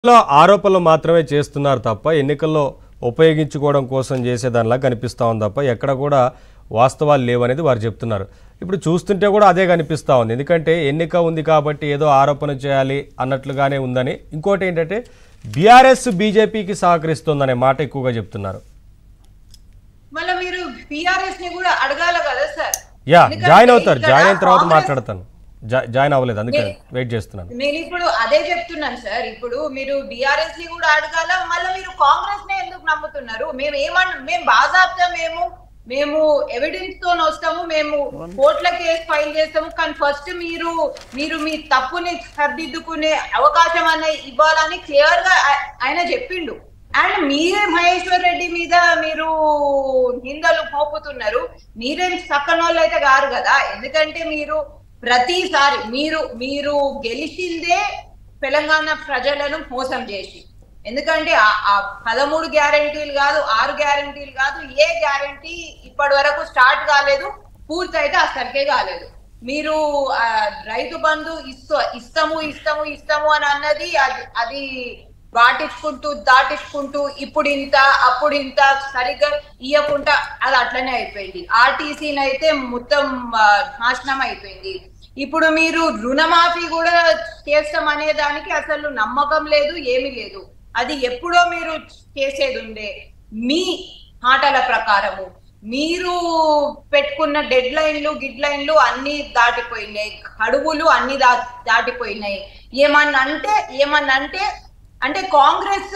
లో ఆరోపణలు మాత్రమే చేస్తున్నారు తప్ప ఎన్నికల్లో ఉపయోగించుకోవడం కోసం చేసేదానిలా కనిపిస్తా ఉంది తప్ప ఎక్కడ కూడా వాస్తవాలు లేవనేది వారు చెప్తున్నారు ఇప్పుడు చూస్తుంటే కూడా అదే కనిపిస్తా ఉంది ఎందుకంటే ఎన్నిక ఉంది కాబట్టి ఏదో ఆరోపణ చేయాలి అన్నట్లుగానే ఉందని ఇంకోటి ఏంటంటే బీఆర్ఎస్ బీజేపీకి సహకరిస్తుందనే మాట ఎక్కువగా చెప్తున్నారు మళ్ళీ మీరు పిఆర్ఎస్ ని కూడా అడగాల కదా సార్ యా ఎందుకంటే జాయిన్ అవుతారు ఇక్కడ జాయిన్ అయిన తర్వాత కాంగ్రెస్- మాట్లాడతాను జా- జాయిన్ అవ్వలేదు అందుకే వెయిట్ చేస్తున్నాను నేను ఇప్పుడు అదే చెప్తున్నాను సార్ ఇప్పుడు మీరు బిఆర్ఎస్ ని కూడా అడగాల మళ్ళీ మీరు కాంగ్రెస్ నే ఎందుకు నమ్ముతున్నారు మేము ఏమన్నా మేము బాజాబ్తా మేము మేము ఎవిడెన్స్ తో వస్తాము మేము కోర్టుల కేసు ఫైల్ చేస్తాము కానీ ఫస్ట్ మీరు మీరు మీ తప్పుని సర్దిద్దుకునే అవకాశం అనేది ఇవ్వాలని క్లియర్ గా ఆ- ఆయన చెప్పిండు అండ్ మీరే మహేశ్వర్ రెడ్డి మీద మీరు నిందలు మోపుతున్నారు మీరేం చక్కనోళ్ళు అయితే కారు కదా ఎందుకంటే మీరు ప్రతిసారి మీరు మీరు గెలిచిందే తెలంగాణ ప్రజలను మోసం చేసి ఎందుకంటే ఆ- ఆ పదమూడు గ్యారంటీలు కాదు ఆరు గ్యారంటీలు కాదు ఏ గ్యారంటీ ఇప్పటి వరకు స్టార్ట్ కాలేదు పూర్తి అయితే అసలుకే కాలేదు మీరు ఆ, రైతు బంధు ఇస్తా ఇస్తాము ఇస్తాము ఇస్తాము అని అన్నది అది అది దాటించుకుంటూ దాటించుకుంటూ ఇప్పుడు ఇంత అప్పుడు ఇంత సరిగ్గా ఇయ్యకుండా అది అట్లనే అయిపోయింది ఆర్టీసీని అయితే మొత్తం ఆ, నాశనం అయిపోయింది ఇప్పుడు మీరు రుణమాఫీ కూడా చేస్తాం అనే దానికి అసలు నమ్మకం లేదు ఏమీ లేదు అది ఎప్పుడో మీరు చేసేది ఉండే మీ మాటల ప్రకారము మీరు పెట్టుకున్న డెడ్ లైన్లు గిడ్ లైన్లు అన్ని దాటిపోయినాయి గడువులు అన్ని దా దాటిపోయినాయి ఏమన్నా అంటే ఏమన్నా అంటే అంటే కాంగ్రెస్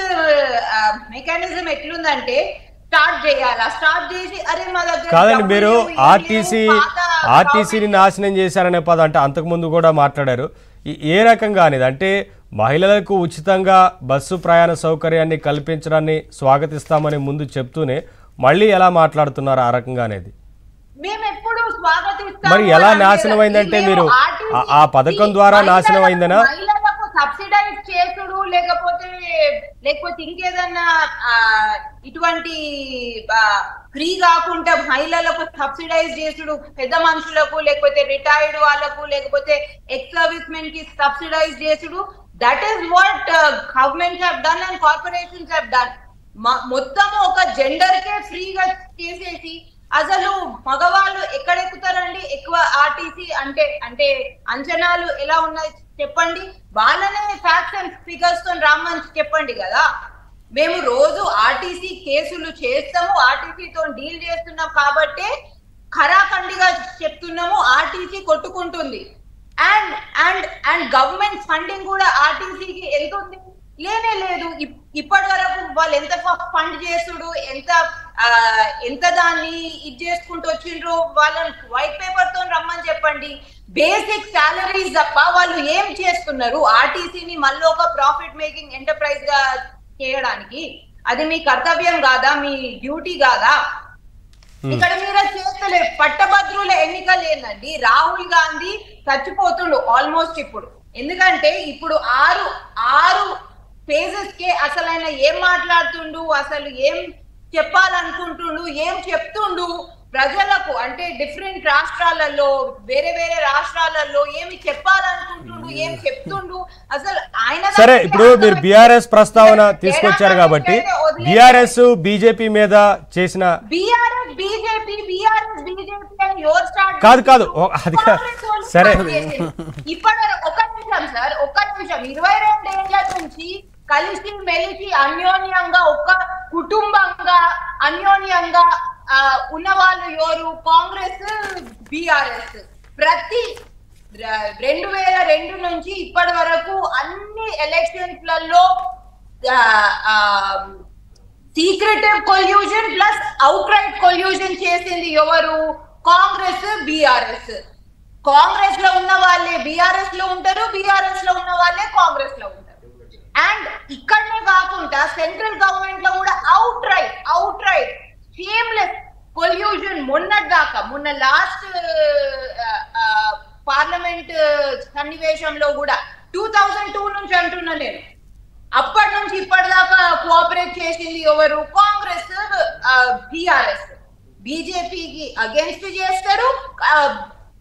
మెకానిజం ఎట్లుందంటే స్టార్ట్ చేయాలా స్టార్ట్ చేసి అరే మా దగ్గర కాదండి డబ్బులు మీరు లేవు, ఏం ఆర్టీసీ లేవు, పాత ఆర్టీసీని నాశనం చేశారనే పదం అంటే అంతకుముందు కూడా మాట్లాడారు ఈ- ఏ రకంగా అనేది అంటే మహిళలకు ఉచితంగా బస్సు ప్రయాణ సౌకర్యాన్ని కల్పించడాన్ని స్వాగతిస్తామని ముందు చెప్తూనే మళ్ళీ ఎలా మాట్లాడుతున్నారు ఆ రకంగా అనేది మేము ఎప్పుడు స్వాగతిస్తాము మరి ఎలా అని నాశనం అయిందంటే మేము మీరు RTC ఆ- ఆ పథకం ద్వారా మహిళలకు- నాశనం అయిందనా? మహిళలకు సబ్సిడైజ్ చేసుడు లేకపోతే లేకపోతే ఇంకేదన్నా ఆ, ఇటువంటి ఫ్రీ కాకుండా మహిళలకు సబ్సిడైజ్ చేసుడు పెద్ద మనుషులకు లేకపోతే రిటైర్డ్ వాళ్ళకు లేకపోతే ఎక్స్ సర్వీస్ మెన్ కి సబ్సిడైజ్ చేసుడు that is what government have done and corporations have done మొత్తం ఒక జెండర్ కే ఫ్రీగా చేసేసి అసలు మగవాళ్ళు ఎక్కడెక్కుతారండి ఎక్కువ ఆర్టీసీ అంటే అంటే అంచనాలు ఎలా ఉన్నాయి చెప్పండి వాళ్ళనే ఫ్యాక్ట్స్ అండ్ ఫిగర్స్ తో రమ్మని చెప్పండి కదా మేము రోజు ఆర్టీసీ కేసులు చేస్తాము ఆర్టీసీతో డీల్ చేస్తున్నాం కాబట్టి ఖరాఖండిగా చెప్తున్నాము ఆర్టీసీ కొట్టుకుంటుంది and and and government funding కూడా ఆర్టీసీకి ఎంత ఉంది లేనే లేదు ఇప్- ఇప్పటి వరకు వాళ్ళు ఎంత ఫండ్ చేసుడు ఎంత ఆ, ఎంత దాన్ని ఇది చేసుకుంటూ వచ్చిండ్రు వాళ్ళని వైట్ పేపర్ తో రమ్మని చెప్పండి బేసిక్ సాలరీస్ తప్ప వాళ్ళు ఏం చేస్తున్నారు ఆర్టీసీని మళ్ళీ ఒక ప్రాఫిట్ మేకింగ్ ఎంటర్ప్రైజ్ గా చేయడానికి అది మీ కర్తవ్యం కాదా మీ డ్యూటీ కాదా ఇక్కడ మీరు అది చేస్తలేరు పట్టభద్రుల ఎన్నికలు ఏందండి రాహుల్ గాంధీ చచ్చిపోతుండు ఆల్మోస్ట్ ఇప్పుడు ఎందుకంటే ఇప్పుడు ఆరు ఆరు ఫేజెస్ కే అసలు ఆయన ఏం మాట్లాడుతుండు అసలు ఏం చెప్పాలనుకుంటుండు ఏం చెప్తుండు ప్రజలకు అంటే డిఫరెంట్ రాష్ట్రాలలో వేరే వేరే రాష్ట్రాలలో ఏమి చెప్పాలనుకుంటుండు ఏం చెప్తుండు అసలు ఆయన సరే ఇప్పుడు మీరు బీఆర్ఎస్ ప్రస్తావన తీసుకొచ్చారు కాబట్టి బీఆర్ఎస్ బీజేపీ మీద చేసిన బీఆర్ఎస్ బీజేపీ బీఆర్ఎస్ బీజేపీ అని ఎవరు స్టార్ట్ కాదు, కాదు. ఓ, అది కా- కాంగ్రెస్ వాళ్ళు సరే. స్టార్ట్ చేసింది. ఇప్పటి వరకు- ఒక్క నిమిషం సార్ ఒక్క నిమిషం ఇరవై రెండేళ్ల నుంచి కలిసి మెలిసి అన్యోన్యంగా ఒక్క కుటుంబంగా అన్యోన్యంగా ఆ, ఉన్న వాళ్ళు ఎవరు కాంగ్రెస్ బీఆర్ఎస్ ప్రతి ర- రెండు వేల రెండు నుంచి ఇప్పటి వరకు అన్ని ఎలక్షన్స్లలో secretive collusion plus outright collusion చేసింది ఎవరు కాంగ్రెస్ బీఆర్ఎస్ కాంగ్రెస్ లో ఉన్న వాళ్ళే బీఆర్ఎస్ లో ఉంటారు బీఆర్ఎస్ లో ఉన్న వాళ్ళే కాంగ్రెస్ లో ఉంటారు అండ్ ఇక్కడనే కాకుండా సెంట్రల్ గవర్నమెంట్ లో కూడా outright outright shameless collusion మొన్నటి దాకా మొన్న లాస్ట్ పార్లమెంట్ సన్నివేశంలో కూడా టూ థౌజండ్ టూ నుంచి అంటున్నా నేను అప్పటి నుంచి ఇప్పటిదాకా కోఆపరేట్ చేసింది ఎవరు కాంగ్రెస్ బీఆర్ఎస్ బీజేపీకి అగేన్స్ట్ చేస్తారు ఆ,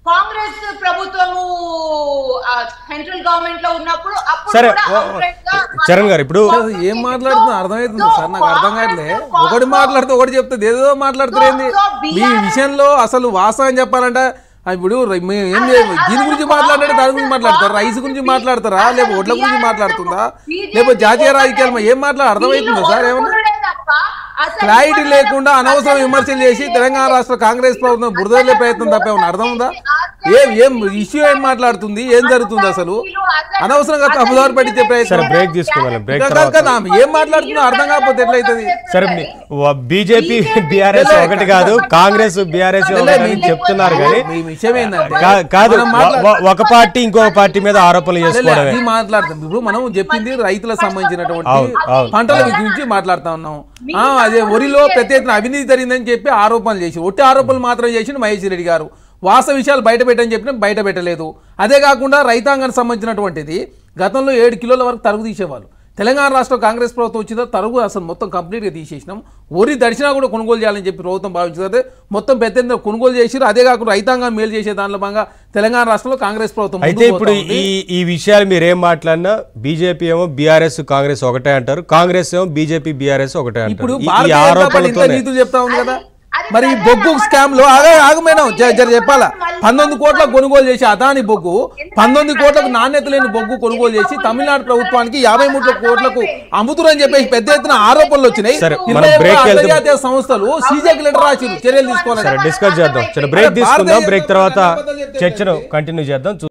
కాంగ్రెస్ ప్రభుత్వము సెంట్రల్ గవర్నమెంట్ లో ఉన్నప్పుడు అప్పుడు సరే, కూడా ఓ- outright గా చరణ్ గారు ఇప్పుడు అసలు ఏం మాట్లాడుతున్నా అర్థమవుతుంది సార్ నాకు అర్థం కావట్లే ఒకటి మాట్లాడితే ఒకటి చెప్తుంది ఏదో మాట్లాడుతారేంది మీ విషయంలో అసలు వాస్తవం చెప్పాలంటే ఆ ఇప్పుడు రై- మేము ఏం చేయ దీని గురించి మాట్లాడితే దాని గురించి మాట్లాడతారా రైస్ గురించి మాట్లాడతారా లేకపోతే ఒడ్ల గురించి మాట్లాడుతుందా లేకపోతే జాతీయ రాజకీయాలు ఏం మాట్లాడ అర్థమవుతుందా సార్ ఏమన్నా క్లారిటీ లేకుండా అనవసరం విమర్శలు చేసి తెలంగాణ రాష్ట్ర కాంగ్రెస్ ప్రభుత్వం బురదలే ప్రయత్నం తప్ప ఏమన్నా అర్థం ఉందా ఏం ఏం ఇష్యూ ఏం మాట్లాడుతుంది ఏం జరుగుతుంది అసలు అనవసరంగా తప్పుదారి పట్టించే సరే ప్రయత్నం బ్రేక్ తీసుకుందాం బ్రేక్ ఇంకా తర్వాత కదా ఏం మాట్లాడుతున్నా అర్థం కాకపోతే ఎట్లయితది సరే బీజేపీ బీఆర్ఎస్ ఒకటి కాదు కాంగ్రెస్ బీఆర్ఎస్ ఒకటి అని చెప్తున్నారు కానీ మీ విషయం ఏంటంటే కా- కాదు మనం వ- మాట్లా- వ- ఒక పార్టీ ఇంకో పార్టీ మీద ఆరోపణలు లే, లే, చేసుకోవడమే అది మాట్లాడతాం ఇప్పుడు మనం చెప్పింది రైతులకు సంబంధించినటువంటి అవును, అవును. పంటల గురించి మాట్లాడుతా ఉన్నాం ఆ, అదే వరిలో పెద్ద ఎత్తున అవినీతి జరిగిందని చెప్పి ఆరోపణలు చేసి ఒట్టి ఆరోపణలు మాత్రం చేసిండు మహేష్ రెడ్డి గారు వాస్తవ విషయాలు బయట పెట్టని చెప్పిన బయట పెట్టలేదు అదే కాకుండా రైతాంగానికి సంబంధించినటువంటిది గతంలో ఏడు కిలోల వరకు తరుగు తీసేవాళ్ళు తెలంగాణ రాష్ట్ర కాంగ్రెస్ ప్రభుత్వం వచ్చిన తరుగు అసలు మొత్తం కంప్లీట్గా తీసేసినాం వరి దర్శనా కూడా కొనుగోలు చేయాలని చెప్పి ప్రభుత్వం భావించింది మొత్తం పెద్ద ఎత్తున కొనుగోలు చేసిరు అదే కాకుండా రైతాంగం మేలు చేసే దానిలో భాగంగా తెలంగాణ రాష్ట్రంలో కాంగ్రెస్ ప్రభుత్వం అయితే ముందుకు ఇప్పుడు పోతా ఉంది. ఈ ఈ విషయాలు మీరు ఏం మాట్లాడినా బీజేపీ ఏమో బీఆర్ఎస్ కాంగ్రెస్ ఒకటే అంటారు కాంగ్రెస్ ఏమో బీజేపీ బీఆర్ఎస్ ఒకటే ఇప్పుడు అంటారు ఈ- ఈ భారతీయ జనతా పార్టీ ఇంత ఆరోపణలతోనే నీతులు చెప్తా ఉంది కదా అది మరి ఈ ప్రజా బొగ్గు స్కామ్ లో ఆగ ఆగమేనా జర జర చెప్పాలా పంతొమ్మిది కోట్ల కొనుగోలు చేసి అదాని బొగ్గు పంతొమ్మిది కోట్లకు నాణ్యత లేని బొగ్గు కొనుగోలు చేసి తమిళనాడు ప్రభుత్వానికి యాభై మూడు కోట్లకు అమ్ముతురని చెప్పేసి పెద్ద ఎత్తున ఆరోపణలు వచ్చినాయి సరే, మనం ఇరవై ఒక్క break కి వెళ్తే- అంతర్జాతీయ సంస్థలు సీజేకి లెటర్ రాసిరు చర్యలు తీసుకోవాలి సరే డిస్కస్ చేద్దాం సరే బ్రేక్ అరే, తీసుకుందాం భారతీయ బ్రేక్ జనతా తర్వాత పార్టీ అబద్ధాలు చెప్తే చర్చను కంటిన్యూ చేద్దాం